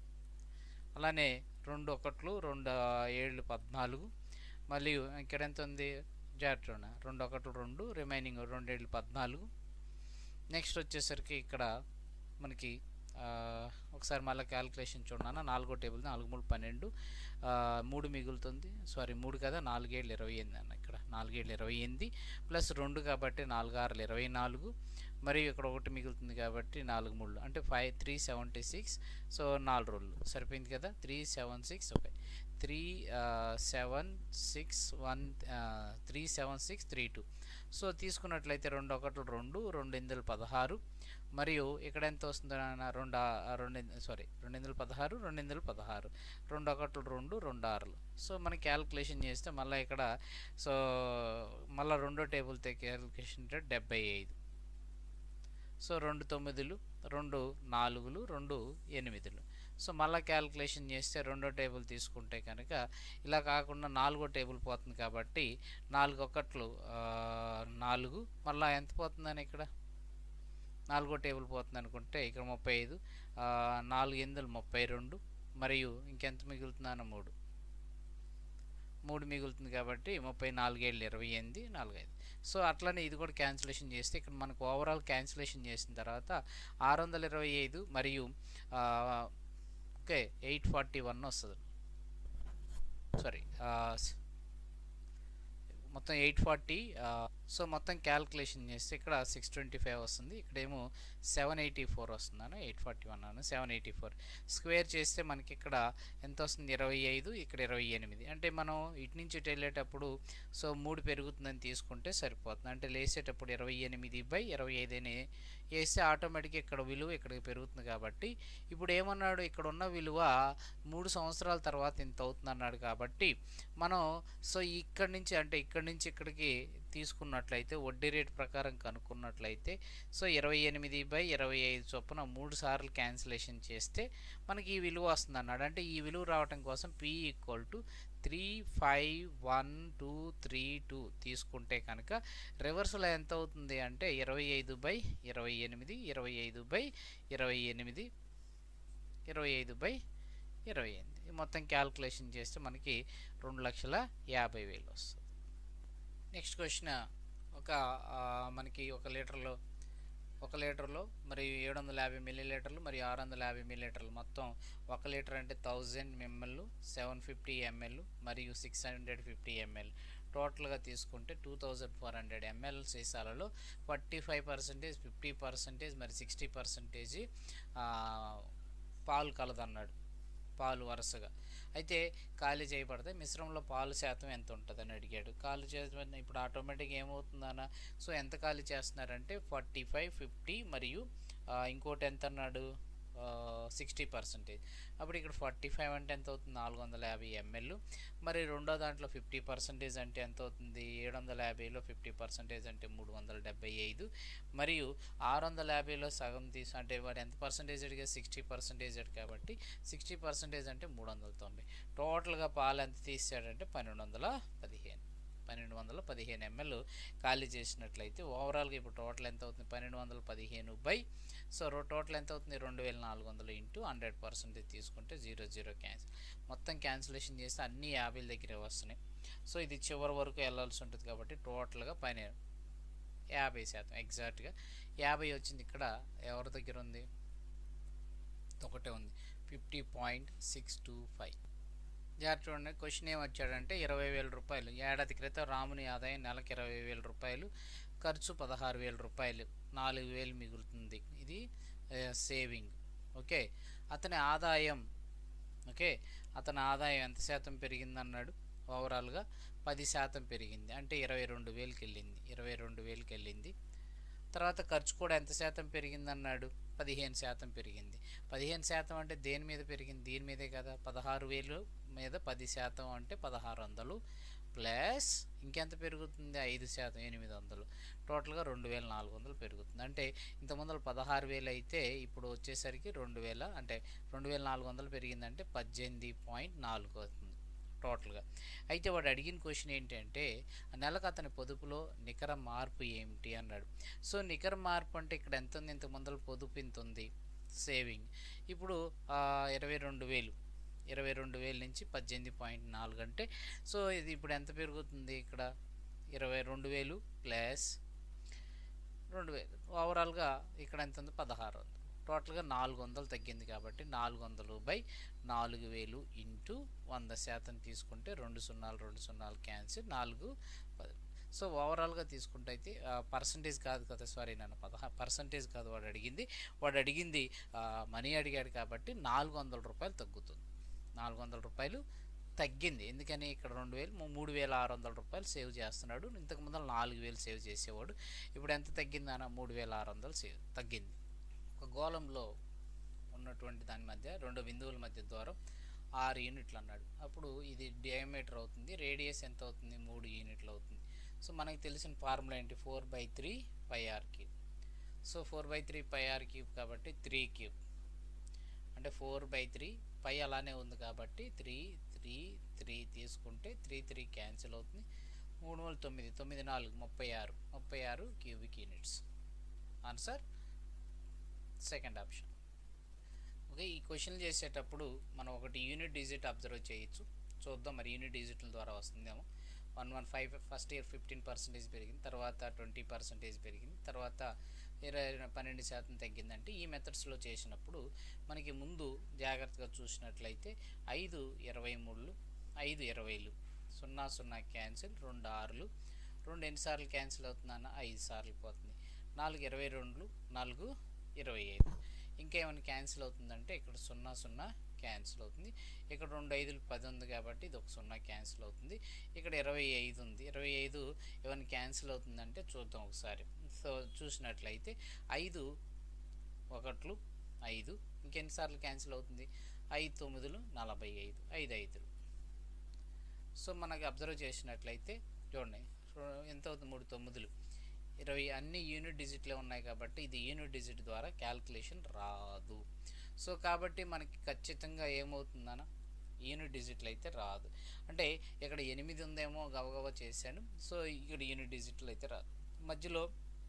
అలానే రెండు ఒకట్లు రెండు ఆ, ఏళ్ళు పద్నాలుగు మరియు ఇక్కడ ఎంత ఉంది జాగ్రత్త రెండు ఒకటి రెండు రిమైనింగ్ రెండేళ్ళు పద్నాలుగు నెక్స్ట్ వచ్చేసరికి ఇక్కడ మనకి ఆ, ఒకసారి మళ్ళీ క్యాలిక్యులేషన్ చూడన్నా నాలుగో టేబుల్ నాలుగు మూడు పన్నెండు ఆ, మూడు మిగులుతుంది సారీ మూడు కదా నాలుగేళ్ళు ఇరవై ఎనిమిది అన్న ఇక్కడ నాలుగేళ్ళు ఇరవై ఎనిమిది ప్లస్ రెండు కాబట్టి నాలుగు ఆరులు ఇరవై నాలుగు మరియు ఇక్కడ ఒకటి మిగులుతుంది కాబట్టి నాలుగు మూడు అంటే five three seventy six so నాలుగు రోజులు సరిపోయింది కదా three seven six okay three seven six one three seven six three two so తీసుకున్నట్లయితే రెండు ఒకటి రెండు రెండు ఎనిమిది పదహారు మరియు ఇక్కడ ఎంత వస్తుంది నాన్న? రెండు ఆ- రెండు ఎనిమిది- సారీ రెండు ఎనిమిది పదహారు రెండు ఎనిమిది పదహారు రెండు ఒకటి రెండు రెండు ఆరులు సో మనం క్యాలిక్యులేషన్ చేస్తే మళ్ళీ ఇక్కడ సో మళ్ళీ రెండో టేబుల్ క్యాలిక్యులేషన్ అంటే డెబ్బై ఐదు సో రెండు తొమ్మిదిలు రెండు నాలుగులు రెండు ఎనిమిదిలు సో మళ్ళీ క్యాలిక్యులేషన్ చేస్తే రెండో టేబుల్ తీసుకుంటే కనుక ఇలా కాకుండా నాలుగో టేబుల్ పోతుంది కాబట్టి నాలుగు ఒకట్లు ఆ, నాలుగు మళ్ళీ ఎంత పోతుందని ఇక్కడ నాలుగో టేబుల్ పోతుంది అనుకుంటే ఇక్కడ ముప్పై ఐదు ఆ, నాలుగు ఎనిమిదిలు ముప్పై రెండు మరియు ఇంకెంత మిగులుతుందన్న మూడు మూడు మిగులుతుంది కాబట్టి ముప్పై నాలుగేళ్ళు ఇరవై ఎనిమిది నాలుగు ఐదు సో అట్లనే ఇది కూడా క్యాన్సిలేషన్ చేస్తే ఇక్కడ మనకు ఓవరాల్ క్యాన్సిలేషన్ చేసిన తర్వాత ఆరు వందల ఇరవై ఐదు మరియు ఆ, ఓకే ఎయిట్ ఫార్టీ వన్ వస్తుంది సారీ మొత్తం ఎయిట్ ఫార్టీ సో మొత్తం క్యాల్కులేషన్ చేస్తే ఇక్కడ సిక్స్ ట్వంటీ ఫైవ్ వస్తుంది ఇక్కడేమో సెవెన్ ఎయిటీ ఫోర్ వస్తుందను ఎయిట్ ఫార్టీ వన్ అను సెవెన్ ఎయిటీ ఫోర్ స్క్వేర్ చేస్తే మనకి ఇక్కడ ఎంత వస్తుంది ఇరవై ఐదు ఇక్కడ ఇరవై ఎనిమిది అంటే మనం ఇటు నుంచి ఇటు వెళ్ళేటప్పుడు సో మూడు పెరుగుతుందని తీసుకుంటే సరిపోతుంది అంటే లేసేటప్పుడు ఇరవై ఎనిమిది బై ఇరవై ఐదు అని వేస్తే ఆటోమేటిక్గా ఇక్కడ విలువ ఇక్కడికి పెరుగుతుంది కాబట్టి ఇప్పుడు ఏమన్నాడు ఇక్కడ ఉన్న విలువ మూడు సంవత్సరాల తర్వాత ఇంత అవుతుంది అన్నాడు కాబట్టి మనం సో ఇక్కడి నుంచి అంటే ఇక్కడి నుంచి ఇక్కడికి తీసుకున్నట్లయితే వడ్డీ రేట్ ప్రకారం కనుక్కున్నట్లయితే సో ఇరవై ఎనిమిది బై ఇరవై ఐదు చొప్పున మూడు సార్లు క్యాన్సిలేషన్ చేస్తే మనకి ఈ విలువ వస్తుంది అన్నాడు అంటే ఈ విలువ రావటం కోసం P equal to three five one two three two తీసుకుంటే కనుక రివర్స్లో ఎంత అవుతుంది అంటే ఇరవై ఐదు బై ఇరవై ఎనిమిది ఇరవై ఐదు బై ఇరవై ఎనిమిది ఇరవై ఐదు బై ఇరవై ఎనిమిది ఈ మొత్తం క్యాల్కులేషన్ చేస్తే మనకి రెండు లక్షల యాభై వేలు వస్తుంది నెక్స్ట్ క్వశ్చన్ ఒక ఆ, మనకి ఒక లీటర్లో ఒక లీటర్లో మరి ఏడు వందల యాభై మిల్లీ లీటర్లు మరియు ఆరు వందల యాభై మిల్లీ లీటర్లు మొత్తం ఒక లీటర్ అంటే thousand ML seven fifty ML మరియు సిక్స్ హండ్రెడ్ ఫిఫ్టీ ఎంఎల్ టోటల్గా తీసుకుంటే two thousand four hundred ML సీసాలలో forty five percentage fifty percentage మరి సిక్స్టీ పర్సెంటేజ్ పాలు కలదన్నాడు పాలు వరుసగా అయితే ఖాళీ చేయబడితే మిశ్రమంలో పాలు శాతం ఎంత ఉంటుందని అడిగాడు ఖాళీ చేసిన ఇప్పుడు ఆటోమేటిక్గా ఏమవుతుందన్న సో ఎంత ఖాళీ చేస్తున్నారంటే ఫార్టీ ఫైవ్ ఫిఫ్టీ మరియు ఆ, ఇంకోటి ఎంత అన్నాడు సిక్స్టీ పర్సెంటేజ్ అప్పుడు ఇక్కడ ఫార్టీ ఫైవ్ అంటే ఎంత అవుతుంది నాలుగు వందల యాభై ఎంఎల్ మరి రెండో దాంట్లో ఫిఫ్టీ పర్సెంటేజ్ అంటే ఎంత అవుతుంది ఏడు వందల యాభైలో ఫిఫ్టీ పర్సెంటేజ్ అంటే మూడు వందల డెబ్బై ఐదు మరియు ఆరు వందల యాభైలో సగం తీసు అంటే వాడు ఎంత పర్సెంటేజ్ అడిగా సిక్స్టీ పర్సెంటేజ్ కాబట్టి సిక్స్టీ పర్సెంటేజ్ అంటే మూడు వందల తొంభై టోటల్గా పాలు ఎంత తీసాడంటే పన్నెండు వందల పదిహేను పన్నెండు వందల పదిహేను ఎంఎల్ ఖాళీ చేసినట్లయితే ఓవరాల్గా ఇప్పుడు టోటల్ ఎంత అవుతుంది పన్నెండు వందల పదిహేను బై సో రో టోటల్ ఎంత అవుతుంది రెండు వేల నాలుగు వందలు ఇంటూ హండ్రెడ్ పర్సెంటేజ్ తీసుకుంటే జీరో జీరో క్యాన్సిల్ మొత్తం క్యాన్సిలేషన్ చేస్తే అన్ని యాభైల దగ్గరే వస్తున్నాయి సో ఇది చివరి వరకు వెళ్ళాల్సి ఉంటుంది కాబట్టి టోటల్గా పైన యాభై శాతం ఎగ్జాక్ట్గా యాభై వచ్చింది ఇక్కడ ఎవరి దగ్గర ఉంది ఒకటే ఉంది fifty point six two five జాగ్రత్త చూడండి క్వశ్చన్ ఏం వచ్చాడంటే ఇరవై వేల రూపాయలు ఏడాది క్రితం రాముని ఆదాయం నెలకు ఇరవై వేల రూపాయలు ఖర్చు పదహారు వేల రూపాయలు నాలుగు వేలు మిగులుతుంది ఇది సేవింగ్ ఓకే అతని ఆదాయం ఓకే అతని ఆదాయం ఎంత శాతం పెరిగింది అన్నాడు ఓవరాల్గా పది శాతం పెరిగింది అంటే ఇరవై రెండు వేలకి వెళ్ళింది ఇరవై రెండు వేలకి వెళ్ళింది తర్వాత ఖర్చు కూడా ఎంత శాతం పెరిగింది అన్నాడు పదిహేను శాతం పెరిగింది పదిహేను శాతం అంటే దేని మీద పెరిగింది దీని మీదే కదా పదహారు వేలు మీద పది శాతం అంటే పదహారు వందలు ప్లస్ ఇంకెంత పెరుగుతుంది ఐదు శాతం ఎనిమిది వందలు టోటల్గా రెండు వేల నాలుగు వందలు పెరుగుతుంది అంటే ఇంతకుముందు పదహారు వేలు అయితే ఇప్పుడు వచ్చేసరికి రెండు వేల అంటే రెండు వేల నాలుగు వందలు పెరిగిందంటే పద్దెనిమిది పాయింట్ నాలుగు అవుతుంది టోటల్గా అయితే వాడు అడిగిన క్వశ్చన్ ఏంటంటే ఆ నెలకు అతని పొదుపులో నికర మార్పు ఏమిటి అన్నాడు సో నికర మార్పు అంటే ఇక్కడ ఎంత ఉంది ఇంత ముందర పొదుపు ఇంత ఉంది సేవింగ్ ఇప్పుడు ఆ, ఇరవై రెండు వేలు ఇరవై రెండు వేల నుంచి పద్దెనిమిది పాయింట్ నాలుగు అంటే సో ఇది ఇప్పుడు ఎంత పెరుగుతుంది ఇక్కడ ఇరవై రెండు వేలు ప్లస్ రెండు వేలు ఓవరాల్గా ఇక్కడ ఎంత ఉంది పదహారు వందలు టోటల్గా నాలుగు వందలు తగ్గింది కాబట్టి నాలుగు వందలు బై నాలుగు వేలు ఇంటూ వంద శాతం తీసుకుంటే రెండు సున్నాలు రెండు సున్నాలు క్యాన్సిల్ నాలుగు పది సో ఓవరాల్గా తీసుకుంటే అయితే పర్సంటేజ్ కాదు కదా సారీ నన్ను పదహా పర్సంటేజ్ కాదు వాడు అడిగింది వాడు అడిగింది మనీ అడిగాడు కాబట్టి నాలుగు వందల రూపాయలు తగ్గుతుంది నాలుగు వందల రూపాయలు తగ్గింది ఎందుకని ఇక్కడ రెండు వేలు మూ- మూడు వేల ఆరు వందల రూపాయలు సేవ్ చేస్తున్నాడు ఇంతకు ముందర నాలుగు వేలు సేవ్ చేసేవాడు ఇప్పుడు ఎంత తగ్గింది అన్న మూడు వేల ఆరు వందలు సేవ్ తగ్గింది ఒక గోళంలో ఉన్నటువంటి దాని మధ్య రెండు బిందువుల మధ్య దూరం ఆరు యూనిట్లు అన్నాడు అప్పుడు ఇది డయామీటర్ అవుతుంది రేడియస్ ఎంత అవుతుంది మూడు యూనిట్లు అవుతుంది సో మనకి తెలిసిన ఫార్ములా ఏంటి four by three pi R cube so four by three pi R cube కాబట్టి త్రీ క్యూబ్ అంటే ఫోర్ బై త్రీ పై అలానే ఉంది కాబట్టి త్రీ త్రీ త్రీ తీసుకుంటే త్రీ త్రీ క్యాన్సిల్ అవుతుంది మూడు వందల తొమ్మిది తొమ్మిది నాలుగు ముప్పై ఆరు ముప్పై ఆరు cubic units answer second option okay ఈ క్వశ్చన్ చేసేటప్పుడు మనం ఒకటి యూనిట్ డిజిట్ అబ్జర్వ్ చేయొచ్చు చూద్దాం మరి యూనిట్ డిజిట్ల ద్వారా వస్తుందేమో one one five first year fifteen percentage పెరిగింది తర్వాత ట్వంటీ పర్సెంటేజ్ పెరిగింది తర్వాత ఇరవై పన్నెండు శాతం తగ్గిందంటే ఈ మెథడ్స్లో చేసినప్పుడు మనకి ముందు జాగ్రత్తగా చూసినట్లయితే ఐదు ఇరవై మూడులు ఐదు ఇరవైలు సున్నా సున్నా క్యాన్సిల్ రెండు ఆరులు రెండు ఎన్నిసార్లు క్యాన్సిల్ అవుతుందన్న ఐదు సార్లు పోతుంది నాలుగు ఇరవై రెండులు నాలుగు ఇరవై ఐదు ఇంకా ఏమైనా క్యాన్సిల్ అవుతుందంటే ఇక్కడ సున్నా సున్నా క్యాన్సిల్ అవుతుంది ఇక్కడ రెండు ఐదులు పది ఉంది కాబట్టి ఇది ఒక సున్నా క్యాన్సిల్ అవుతుంది ఇక్కడ ఇరవై ఐదు ఉంది ఇరవై ఐదు ఏమైనా క్యాన్సిల్ అవుతుందంటే చూద్దాం ఒకసారి సో చూసినట్లయితే ఐదు ఒకట్లు ఐదు ఇంకెన్నిసార్లు క్యాన్సిల్ అవుతుంది ఐదు తొమ్మిదిలు నలభై ఐదు ఐదు ఐదులు సో మనకి అబ్జర్వ్ చేసినట్లయితే చూడండి రో- ఎంత అవుతుంది మూడు తొమ్మిదిలు ఇరవై అన్ని యూనిట్ డిజిట్లే ఉన్నాయి కాబట్టి ఇది యూనిట్ డిజిట్ ద్వారా క్యాల్కులేషన్ రాదు సో కాబట్టి మనకి ఖచ్చితంగా ఏమవుతుందన యూనిట్ డిజిట్లు అయితే రాదు అంటే ఇక్కడ ఎనిమిది ఉందేమో గవగవ చేశాను సో ఇక్కడ యూనిట్ డిజిట్లు అయితే రాదు మధ్యలో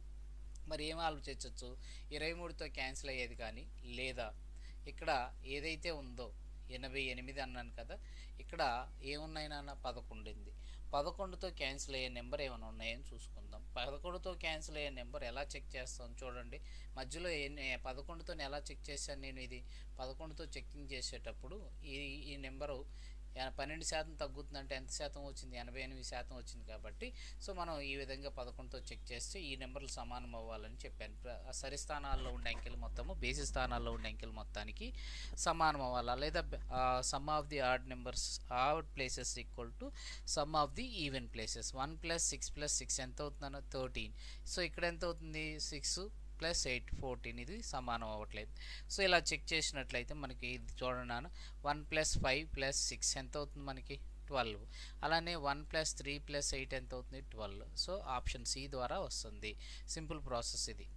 మరి ఏం ఆలోచించవచ్చు ఇరవై మూడుతో క్యాన్సిల్ అయ్యేది కానీ లేదా ఇక్కడ ఏదైతే ఉందో ఎనభై ఎనిమిది అన్నాను కదా ఇక్కడ ఏమున్నాయి నాన్న పదకొండు ఉంది పదకొండుతో క్యాన్సిల్ అయ్యే నెంబర్ ఏమైనా ఉన్నాయని చూసుకుందాం పదకొండుతో క్యాన్సిల్ అయ్యే నెంబర్ ఎలా చెక్ చేస్తాం చూడండి మధ్యలో ఎన్ని పదకొండుతో ఎలా చెక్ చేశాను నేను ఇది పదకొండుతో చెక్కింగ్ చేసేటప్పుడు ఈ ఈ నెంబరు ఎన- పన్నెండు శాతం తగ్గుతుందంటే ఎంత శాతం వచ్చింది ఎనభై ఎనిమిది శాతం వచ్చింది కాబట్టి సో మనం ఈ విధంగా పదకొండుతో చెక్ చేస్తే ఈ నెంబర్లు సమానం అవ్వాలని చెప్పాను ప్ర- ఆ సరి స్థానాల్లో ఉండే అంకెలు మొత్తము బేసి స్థానాల్లో ఉండే అంకెలు మొత్తానికి సమానం అవ్వాలా లేదా sum of the odd numbers odd places equal to sum of the even places one plus six plus six ఎంత అవుతుందన్న థర్టీన్ సో ఇక్కడ ఎంత అవుతుంది సిక్స్ ప్లస్ ఎయిట్ ఫోర్టీన్ ఇది సమానం అవ్వట్లేదు సో ఇలా చెక్ చేసినట్లయితే మనకి ఇది చూడండి నాన్న one plus five plus six ఎంత అవుతుంది మనకి ట్వెల్వ్ అలానే one plus three plus eight ఎంత అవుతుంది ట్వెల్వ్ సో ఆప్షన్ సి ద్వారా వస్తుంది సింపుల్ ప్రాసెస్ ఇది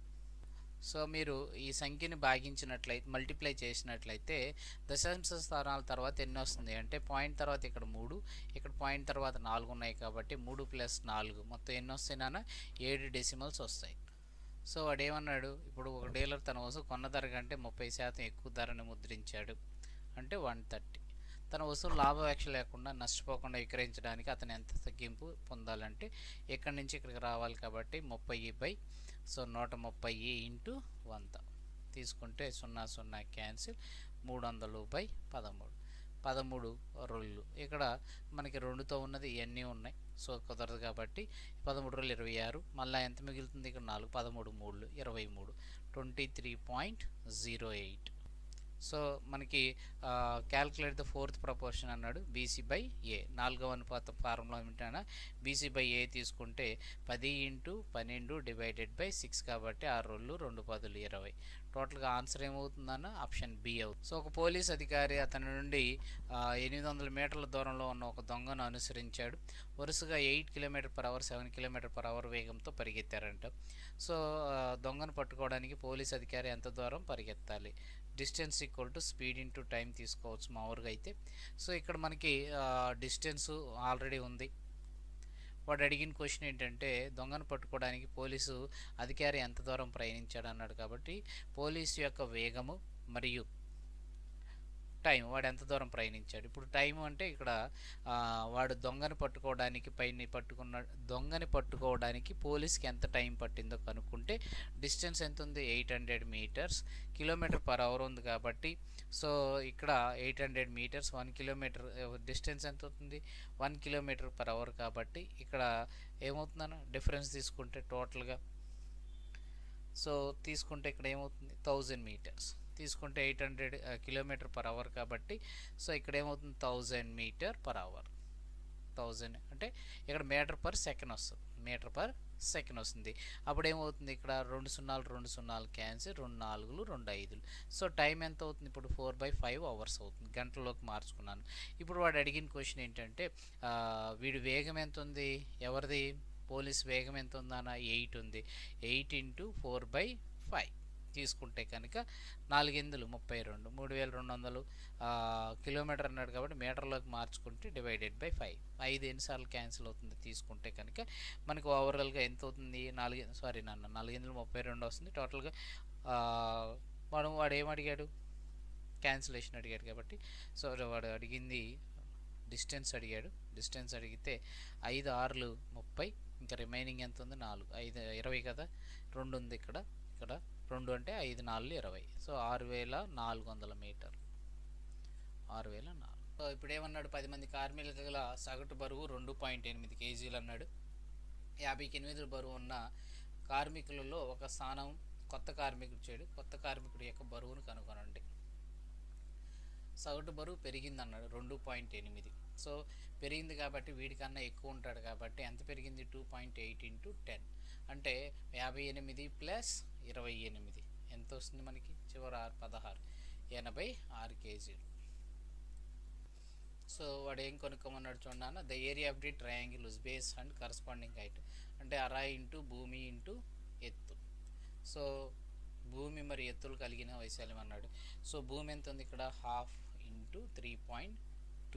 సో మీరు ఈ సంఖ్యని భాగించినట్లయితే మల్టిప్లై చేసినట్లయితే దశాంశ స్థానాల తర్వాత ఎన్ని వస్తుంది అంటే పాయింట్ తర్వాత ఇక్కడ మూడు ఇక్కడ పాయింట్ తర్వాత నాలుగు ఉన్నాయి కాబట్టి మూడు ప్లస్ నాలుగు మొత్తం ఎన్ని వస్తాయి నాన్న ఏడు డెసిమల్స్ వస్తాయి సో వాడు ఏమన్నాడు ఇప్పుడు ఒక డీలర్ తన వస్తువు కొన్న ధర కంటే ముప్పై శాతం ఎక్కువ ధరని ముద్రించాడు అంటే వన్ థర్టీ తన వస్తువు లాభవేక్ష లేకుండా నష్టపోకుండా విక్రయించడానికి అతను ఎంత తగ్గింపు పొందాలంటే ఇక్కడి నుంచి ఇక్కడికి రావాలి కాబట్టి ముప్పై బై సో నూట ముప్పై ఇంటూ వంద తీసుకుంటే సున్నా సున్నా క్యాన్సిల్ మూడు వందలు బై పదమూడు పదమూడు రొళ్ళు ఇక్కడ మనకి రెండుతో ఉన్నది ఇవన్నీ ఉన్నాయి సో కుదరదు కాబట్టి పదమూడు రోజులు ఇరవై ఆరు మళ్ళీ ఎంత మిగులుతుంది ఇక్కడ నాలుగు పదమూడు మూడు ఇరవై మూడు twenty three point zero eight so మనకి క్యాల్కులేట్ ద ఫోర్త్ ప్రపోర్షన్ అన్నాడు బీసీ బై ఏ నాలుగవ అనుపాత ఫార్ములా ఏమిటన్నా బీసీ బై ఏ తీసుకుంటే పది ఇంటూ పన్నెండు డివైడెడ్ బై సిక్స్ కాబట్టి ఆరు రోజులు రెండు పదులు ఇరవై టోటల్గా ఆన్సర్ ఏమవుతుందన్న ఆప్షన్ బి అవుతుంది సో ఒక పోలీస్ అధికారి అతని నుండి ఆ, ఎనిమిది వందల మీటర్ల దూరంలో ఉన్న ఒక దొంగను అనుసరించాడు వరుసగా eight kilometre per hour seven kilometre per hour వేగంతో పరిగెత్తారంట సో ఆ, దొంగను పట్టుకోవడానికి పోలీస్ అధికారి ఎంత దూరం పరిగెత్తాలి distance equal to speed into time తీసుకోవచ్చు మామూలుగా అయితే సో ఇక్కడ మనకి డిస్టెన్స్ ఆల్రెడీ ఉంది వాడు అడిగిన క్వశ్చన్ ఏంటంటే దొంగను పట్టుకోవడానికి పోలీసు అధికారి ఎంత దూరం ప్రయాణించాడు అన్నాడు కాబట్టి పోలీసు యొక్క వేగము మరియు టైం వాడు ఎంత దూరం ప్రయాణించాడు ఇప్పుడు టైం అంటే ఇక్కడ ఆ, వాడు దొంగని పట్టుకోవడానికి పైన పట్టుకున్న దొంగని పట్టుకోవడానికి పోలీస్కి ఎంత టైం పట్టిందో కనుక్కుంటే డిస్టెన్స్ ఎంత ఉంది eight hundred metres kilometre per hour ఉంది కాబట్టి సో ఇక్కడ eight hundred metres one kilometre distance ఎంత అవుతుంది వన్ కిలోమీటర్ పర్ అవర్ కాబట్టి ఇక్కడ ఏమవుతుందన్న డిఫరెన్స్ తీసుకుంటే టోటల్గా సో తీసుకుంటే ఇక్కడ ఏమవుతుంది థౌజండ్ మీటర్స్ తీసుకుంటే eight hundred kilometre per hour కాబట్టి సో ఇక్కడ ఏమవుతుంది thousand metre per hour thousand అంటే ఇక్కడ మీటర్ పర్ సెకండ్ వస్తుంది మీటర్ పర్ సెకండ్ వస్తుంది అప్పుడు ఏమవుతుంది ఇక్కడ రెండు సున్నాలు రెండు సున్నాలు క్యాన్సిల్ రెండు నాలుగులు రెండు ఐదులు సో టైం ఎంత అవుతుంది ఇప్పుడు ఫోర్ బై ఫైవ్ అవర్స్ అవుతుంది గంటల్లోకి మార్చుకున్నాను ఇప్పుడు వాడు అడిగిన క్వశ్చన్ ఏంటంటే ఆ, వీడి వేగం ఎంత ఉంది ఎవరిది పోలీస్ వేగం ఎంత ఉందన్న ఎయిట్ ఉంది eight into four by five తీసుకుంటే కనుక నాలుగెందులు ముప్పై రెండు మూడు వేల రెండు వందలు ఆ, కిలోమీటర్ అన్నాడు కాబట్టి మీటర్లోకి మార్చుకుంటే డివైడెడ్ బై ఫైవ్ ఐదు ఎన్నిసార్లు క్యాన్సిల్ అవుతుంది తీసుకుంటే కనుక మనకు ఓవరాల్గా ఎంత అవుతుంది నాలుగు సారీ నాన్న నాలుగెందులు ముప్పై రెండు వస్తుంది టోటల్గా ఆ, వాడు వాడు ఏం అడిగాడు క్యాన్సిలేషన్ అడిగాడు కాబట్టి సో వాడు అడిగింది డిస్టెన్స్ అడిగాడు డిస్టెన్స్ అడిగితే ఐదు ఆరులు ముప్పై ఇంకా రిమైనింగ్ ఎంత ఉంది నాలుగు ఐదు ఇరవై కదా రెండు ఉంది ఇక్కడ ఇక్కడ రెండు అంటే ఐదు నాలుగు ఇరవై సో ఆరు వేల నాలుగు వందల మీటర్ ఆరు వేల నాలుగు సో ఇప్పుడు ఏమన్నాడు పది మంది కార్మికుల గల సగటు బరువు రెండు పాయింట్ ఎనిమిది కేజీలు అన్నాడు యాభైకి ఎనిమిది బరువు ఉన్న కార్మికులలో ఒక స్థానం కొత్త కార్మికుడు చేయడు కొత్త కార్మికుడి యొక్క బరువును కనుగొనండి సగటు బరువు పెరిగింది అన్నాడు రెండు పాయింట్ ఎనిమిది సో పెరిగింది కాబట్టి వీడికన్నా ఎక్కువ ఉంటాడు కాబట్టి ఎంత పెరిగింది two point eight into ten అంటే యాభై ఎనిమిది ప్లస్ ఇరవై ఎనిమిది ఎంత వస్తుంది మనకి చివరి ఆరు పదహారు ఎనభై ఆరు కేజీలు సో వాడు ఏం కొనుక్కోమన్నాడు చూడన్నా the area of the triangle is base and corresponding height అంటే అరా ఇంటూ భూమి ఇంటూ ఎత్తు సో భూమి మరి ఎత్తులు కలిగిన వైశాల్యం అన్నాడు సో భూమి ఎంత ఉంది ఇక్కడ హాఫ్ ఇంటూ త్రీ పాయింట్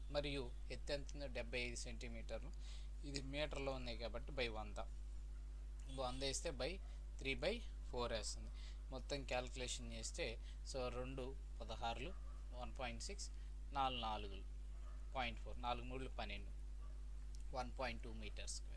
మరియు ఎత్తు ఎంత ఉందో డెబ్బై ఐదు సెంటీమీటర్లు ఇది మీటర్లో ఉన్నాయి కాబట్టి బై వంద వంద వేస్తే బై త్రీ బై ఫోర్ వేస్తుంది మొత్తం క్యాల్కులేషన్ చేస్తే సో రెండు పదహారులు వన్ పాయింట్ సిక్స్ నాలుగు నాలుగులు పాయింట్ ఫోర్ నాలుగు మూడులు పన్నెండు one point two metre square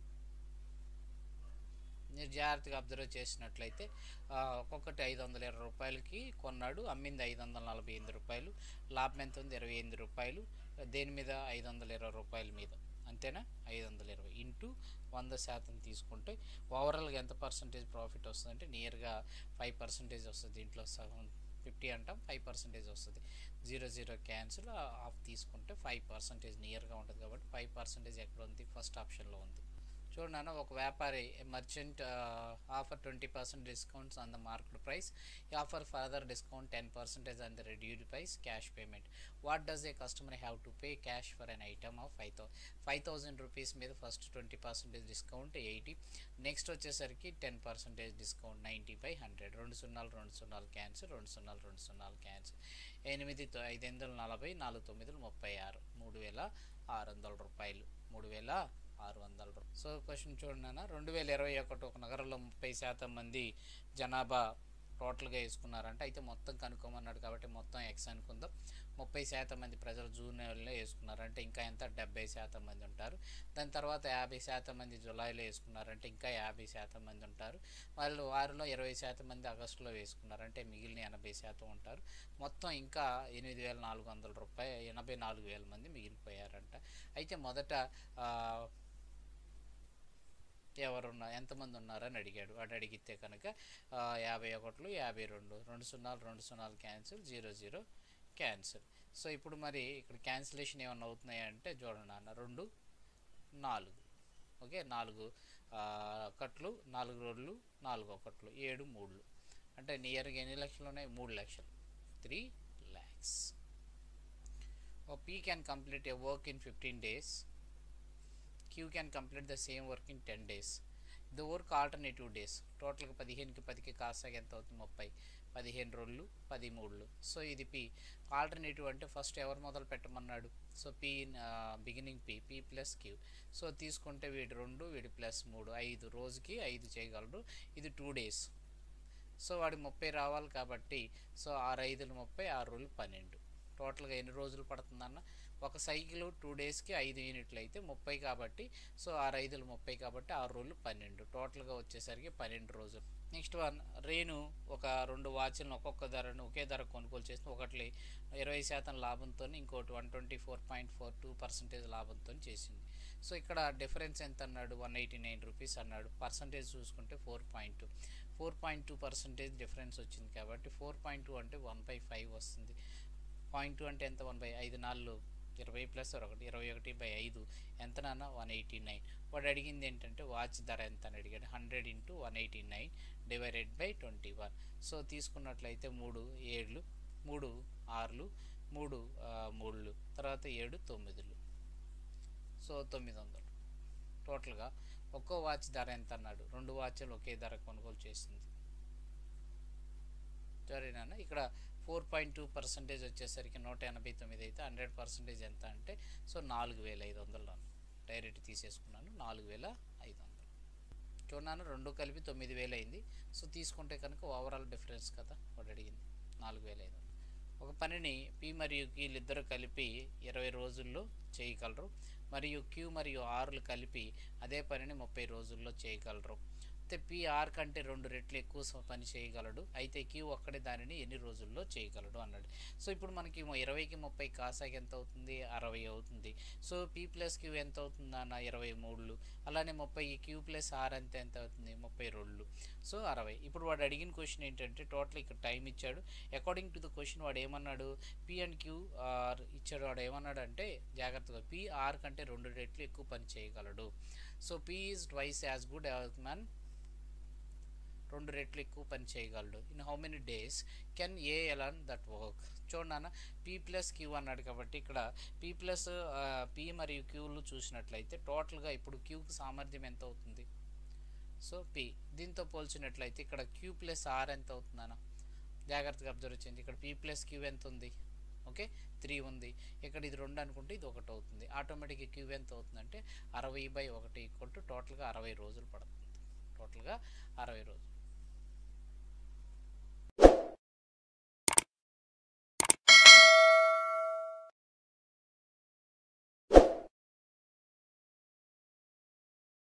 మీరు జాగ్రత్తగా అబ్జర్వ్ చేసినట్లయితే ఆ, ఒక్కొక్కటి ఐదు వందల ఇరవై రూపాయలకి కొన్నాడు అమ్మింది ఐదు వందల నలభై ఎనిమిది రూపాయలు లాభం ఎంత ఉంది ఇరవై ఎనిమిది రూపాయలు దేని మీద ఐదు వందల ఇరవై రూపాయల మీద అంతేనా ఐదు వందల ఇరవై ఇంటూ వంద శాతం తీసుకుంటే ఓవరాల్గా ఎంత పర్సంటేజ్ ప్రాఫిట్ వస్తుంది అంటే నియర్గా ఫైవ్ పర్సంటేజ్ వస్తుంది దీంట్లో సగం ఫిఫ్టీ అంటాం ఫైవ్ పర్సెంటేజ్ వస్తుంది జీరో జీరో క్యాన్సిల్ ఆఫ్ తీసుకుంటే ఫైవ్ పర్సెంటేజ్ నియర్గా ఉంటుంది కాబట్టి ఫైవ్ పర్సెంటేజ్ ఎక్కడ ఉంది ఫస్ట్ ఆప్షన్లో ఉంది చూడండి అన్న ఒక వ్యాపారి merchant offer twenty percent discounts on the market price offer further discount ten percentage on the reduced price cash payment what does a customer have to pay cash for an item of five thou five thousand rupees మీద first twenty percentage discount eighty next వచ్చేసరికి ten percentage discount ninety by hundred రెండు సున్నాలు రెండు సున్నాలు cancel రెండు సున్నాలు రెండు సున్నాలు క్యాన్సిల్ ఎనిమిది తొ- ఐదు వందల నలభై నాలుగు తొమ్మిదిలు ముప్పై ఆరు మూడు వేల ఆరు వందల రూపాయలు మూడు వేల ఆరు వందల రూపాయలు సో క్వశ్చన్ చూడండి అన్న రెండు వేల ఇరవై ఒకటి ఒక నగరంలో ముప్పై శాతం మంది జనాభా టోటల్గా వేసుకున్నారంటే అయితే మొత్తం కనుక్కోమన్నాడు కాబట్టి మొత్తం ఎక్స్ అనుకుందాం ముప్పై శాతం మంది ప్రజలు జూన్ నెలలో వేసుకున్నారంటే ఇంకా ఎంత డెబ్బై శాతం మంది ఉంటారు దాని తర్వాత యాభై శాతం మంది జూలైలో వేసుకున్నారంటే ఇంకా యాభై శాతం మంది ఉంటారు వాళ్ళు వారిలో ఇరవై శాతం మంది ఆగస్టులో వేసుకున్నారంటే మిగిలిన ఎనభై శాతం ఉంటారు మొత్తం ఇంకా ఎనిమిది వేల నాలుగు వందల రూపాయలు ఎనభై నాలుగు వేల మంది మిగిలిపోయారంట అయితే మొదట ఆ, ఎవరున్నా ఎంతమంది ఉన్నారని అడిగాడు వాడు అడిగితే కనుక ఆ, యాభై ఒకట్లు యాభై రెండు రెండు సున్నాలు రెండు సున్నాలు cancel zero zero cancel so ఇప్పుడు మరి ఇక్కడ క్యాన్సిలేషన్ ఏమన్నా అవుతున్నాయా అంటే చూడండి అన్న రెండు నాలుగు ఓకే నాలుగు ఆ, ఒకట్లు నాలుగు రోడ్లు నాలుగు ఒకట్లు ఏడు మూడులు అంటే నియర్గా ఎన్ని లక్షలు ఉన్నాయి మూడు లక్షలు three lakhs oh P can complete a work in fifteen days Q can complete the same work in ten days the work alternative days టోటల్గా పదిహేనుకి పదికి కాసాగా ఎంత అవుతుంది ముప్పై పదిహేను రోజులు పది మూడులు సో ఇది పి ఆల్టర్నేటివ్ అంటే ఫస్ట్ ఎవరు మొదలు పెట్టమన్నాడు so P beginning P P plus Q so తీసుకుంటే వీడి రెండు వీడి ప్లస్ మూడు ఐదు రోజుకి ఐదు చేయగలడు ఇది టూ డేస్ సో వాడి ముప్పై రావాలి కాబట్టి సో ఆరు ఐదులు ముప్పై ఆరు రోజులు పన్నెండు టోటల్గా ఎన్ని రోజులు పడుతుందన్న ఒక సైకిల్ టూ డేస్కి ఐదు యూనిట్లు అయితే ముప్పై కాబట్టి సో ఆరు ఐదులు ముప్పై కాబట్టి ఆరు రోజులు పన్నెండు టోటల్గా వచ్చేసరికి పన్నెండు రోజులు నెక్స్ట్ వన్ రేణు ఒక రెండు వాచ్లను ఒక్కొక్క ధరను ఒకే ధర కొనుగోలు చేసిన ఒకటి ఇరవై శాతం లాభంతో ఇంకోటి one twenty four point four two percentage లాభంతో చేసింది సో ఇక్కడ డిఫరెన్స్ ఎంత అన్నాడు వన్ ఎయిటీ నైన్ రూపీస్ అన్నాడు పర్సంటేజ్ చూసుకుంటే four point two four point two percentage difference వచ్చింది కాబట్టి ఫోర్ పాయింట్ టూ అంటే వన్ బై ఫైవ్ వస్తుంది పాయింట్ టూ అంటే ఎంత వన్ బై ఐదు నాలుగు ఇరవై ప్లస్ ఒకటి ఇరవై ఒకటి బై ఐదు ఎంత నాన్న వన్ ఎయిటీ నైన్ వాడు అడిగింది ఏంటంటే వాచ్ ధర ఎంత అని అడిగాడు hundred into one eighty nine divided by twenty one so తీసుకున్నట్లయితే మూడు ఏళ్ళు మూడు ఆరులు మూడు ఆ, మూడులు తర్వాత ఏడు తొమ్మిదిలు సో తొమ్మిది వందలు టోటల్గా ఒక్కో వాచ్ ధర ఎంత అన్నాడు రెండు వాచ్లు ఒకే ధర కొనుగోలు చేసింది సరేనా ఇక్కడ ఫోర్ పాయింట్ టూ పర్సెంటేజ్ వచ్చేసరికి నూట ఎనభై తొమ్మిది అయితే హండ్రెడ్ పర్సెంటేజ్ ఎంత అంటే సో నాలుగు వేల ఐదు వందలు డైరెక్ట్ తీసేసుకున్నాను నాలుగు వేల ఐదు వందలు చూడన్నాను రెండు కలిపి తొమ్మిది వేలు అయింది సో తీసుకుంటే కనుక ఓవరాల్ డిఫరెన్స్ కదా వాడు అడిగింది నాలుగు వేల ఐదు వందలు ఒక పనిని పి మరియు క్యూలు ఇద్దరు కలిపి ఇరవై రోజుల్లో చేయగలరు మరియు క్యూ మరియు ఆర్లు కలిపి అదే పనిని ముప్పై రోజుల్లో చేయగలరు అయితే పి ఆర్ కంటే రెండు రెట్లు ఎక్కువ స- పని చేయగలడు అయితే క్యూ ఒక్కడే దానిని ఎన్ని రోజుల్లో చేయగలడు అన్నాడు సో ఇప్పుడు మనకి మొ- ఇరవైకి ముప్పై కాసాకి ఎంత అవుతుంది అరవై అవుతుంది సో పి ప్లస్ క్యూ ఎంత అవుతుంది అన్న ఇరవై మూడులు అలానే ముప్పై క్యూ ప్లస్ ఆర్ అంతే ఎంత అవుతుంది ముప్పై రెండు సో అరవై ఇప్పుడు వాడు అడిగిన క్వశ్చన్ ఏంటంటే టోటల్ ఇక్కడ టైం ఇచ్చాడు అకార్డింగ్ టు ద క్వశ్చన్ వాడు ఏమన్నాడు పి అండ్ క్యూ ఆర్ ఇచ్చాడు వాడు ఏమన్నాడు అంటే జాగ్రత్తగా పి ఆర్ కంటే రెండు రెట్లు ఎక్కువ పని చేయగలడు so P is twice as good as man రెండు రెట్లు ఎక్కువ పని చేయగలడు in how many days can A alone that work చూడండి అన్న పీ ప్లస్ క్యూ అన్నాడు కాబట్టి ఇక్కడ పీ ప్లస్ పీ మరియు క్యూలు చూసినట్లయితే టోటల్గా ఇప్పుడు క్యూకి సామర్థ్యం ఎంత అవుతుంది సో పి దీంతో పోల్చినట్లయితే ఇక్కడ క్యూ ప్లస్ ఆర్ ఎంత అవుతుందన్న జాగ్రత్తగా అబ్జర్వ్ చేయండి ఇక్కడ పీ ప్లస్ క్యూ ఎంత ఉంది ఓకే త్రీ ఉంది ఇక్కడ ఇది రెండు అనుకుంటే ఇది ఒకటి అవుతుంది ఆటోమేటిక్గా క్యూ ఎంత అవుతుందంటే అరవై బై ఒకటి ఈక్వల్ టు టోటల్గా అరవై రోజులు పడుతుంది టోటల్గా అరవై రోజులు